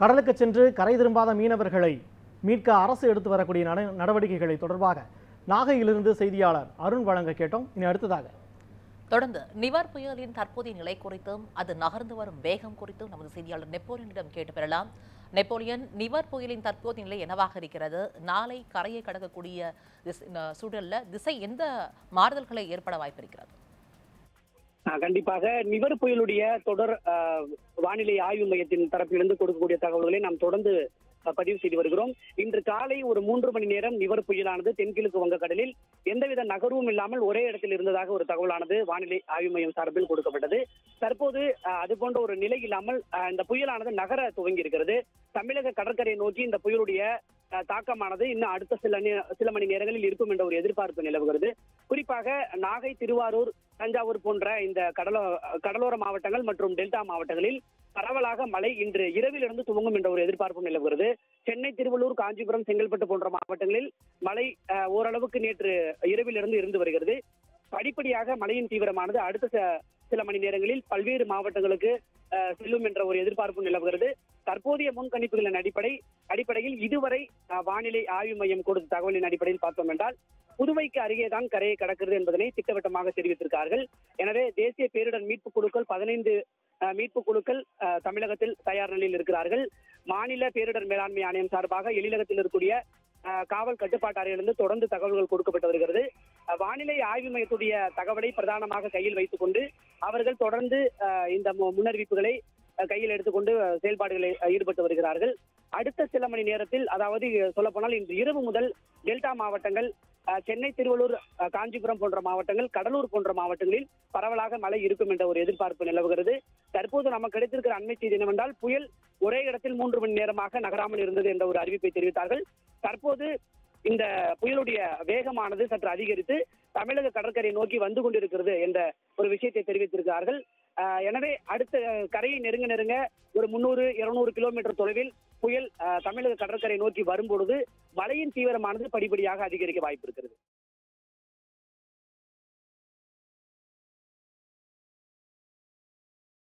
கடலுக்கு சென்று கரை திரும்பாத மீனவர்களை மீட்க அரசு எடுத்து வரக்கூடிய நட- நடவடிக்கைகளை தொடர்பாக நாகையிலிருந்து செய்தியாளர் அருண் வழங்க கேட்டோம் இனி அடுத்ததாக தொடர்ந்து நிவர் புயலின் தற்போதைய நிலை குறித்தும் அது நகர்ந்து வரும் வேகம் குறித்தும் நமது செய்தியாளர் நெப்போலியனிடம் கேட்டு பெறலாம் நெப்போலியன் நிவர் புயலின் தற்போதைய நிலை என்னவாக இருக்கிறது நாளை கரையை கடக்கக்கூடிய திசை- ந- சூழல்ல திசை எந்த மாறுதல்களை ஏற்பட வாய்ப்பு இருக்கிறது ஆஹ் கண்டிப்பாக நிவர் புயலுடைய தொடர் ஆஹ், வானிலை ஆய்வு மையத்தின் தரப்பிலிருந்து கொடுக்கக்கூடிய தகவல்களை நாம் தொடர்ந்து ஆஹ், பதிவு செய்து வருகிறோம் இன்று காலை ஒரு மூன்று மணி நேரம் நிவர் புயலானது தென்கிழக்கு வங்கக்கடலில் எந்தவித நகர்வும் இல்லாமல் ஒரே இடத்தில் இருந்ததாக ஒரு தகவலானது வானிலை ஆய்வு மையம் சார்பில் கொடுக்கப்பட்டது தற்போது ஆஹ், அது போன்ற ஒரு நிலை இல்லாமல் ஆஹ், இந்த புயலானது நகர துவங்கி இருக்கிறது தமிழக கடற்கரையை நோக்கி இந்த புயலுடைய ஆஹ், தாக்கமானது இன்னும் அடுத்த சில நே- சில மணி நேரங்களில் இருக்கும் என்ற ஒரு எதிர்பார்ப்பு நிலவுகிறது குறிப்பாக நாகை திருவாரூர் தஞ்சாவூர் போன்ற இந்த கடலோ கடலோர மாவட்டங்கள் மற்றும் டெல்டா மாவட்டங்களில் பரவலாக மழை இன்று இரவிலிருந்து துவங்கும் என்ற ஒரு எதிர்பார்ப்பு நிலவுகிறது சென்னை திருவள்ளூர் காஞ்சிபுரம் செங்கல்பட்டு போன்ற மாவட்டங்களில் மழை அஹ், ஓரளவுக்கு நேற்று இரவிலிருந்து இருந்து வருகிறது படிப்படியாக மழையின் தீவிரமானது அடுத்த ச- சில மணி நேரங்களில் பல்வேறு மாவட்டங்களுக்கு அஹ், செல்லும் என்ற ஒரு எதிர்பார்ப்பு நிலவுகிறது தற்போதைய முன்கணிப்புகளின் அடிப்படை அடிப்படையில் இதுவரை அஹ், வானிலை ஆய்வு மையம் கொடுத்த தகவலின் அடிப்படையில் பார்த்தோம் என்றால் புதுவைக்கு அருகே தான் கரையை கடக்கிறது என்பதனை திட்டவட்டமாக தெரிவித்திருக்கார்கள் எனவே தேசிய பேரிடர் மீட்பு குழுக்கள் பதினைந்து மீட்பு குழுக்கள் அஹ், தமிழகத்தில் தயார் நிலையில் இருக்கிறார்கள் மாநில பேரிடர் மேலாண்மை ஆணையம் சார்பாக எழிலகத்தில் இருக்கக்கூடிய அஹ், காவல் கட்டுப்பாட்டு அறையிலிருந்து தொடர்ந்து தகவல்கள் கொடுக்கப்பட்டு வருகிறது அஹ், வானிலை ஆய்வு மையத்துடைய தகவலை பிரதானமாக கையில் வைத்துக் கொண்டு அவர்கள் தொடர்ந்து அஹ், இந்த மு- முன்னறிவிப்புகளை அஹ், கையில் எடுத்துக்கொண்டு அஹ், செயல்பாடுகளில் அஹ், ஈடுபட்டு வருகிறார்கள் அடுத்த சில மணி நேரத்தில் அதாவது சொல்லப்போனால் இன்று இரவு முதல் டெல்டா மாவட்டங்கள் அஹ், சென்னை திருவள்ளூர் அஹ், காஞ்சிபுரம் போன்ற மாவட்டங்கள் கடலூர் போன்ற மாவட்டங்களில் பரவலாக மழை இருக்கும் என்ற ஒரு எதிர்பார்ப்பு நிலவுகிறது தற்போது நமக்கு கிடைத்திருக்கிற அண்மை செய்தி என்னவென்றால் புயல் ஒரே இடத்தில் மூன்று மணி நேரமாக நகராமல் இருந்தது என்ற ஒரு அறிவிப்பை தெரிவித்தார்கள் தற்போது இந்த புயலுடைய வேகமானது சற்று அதிகரித்து தமிழக கடற்கரை நோக்கி வந்து கொண்டிருக்கிறது என்ற ஒரு விஷயத்தை தெரிவித்திருக்கிறார்கள் அஹ், எனவே அடுத்த கரையை நெருங்க நெருங்க ஒரு முன்னூறு இருநூறு கிலோமீட்டர் தொலைவில் புயல் அஹ், தமிழக கடற்கரை நோக்கி வரும்பொழுது மழையின் தீவிரமானது படிப்படியாக அதிகரிக்க வாய்ப்பு இருக்கிறது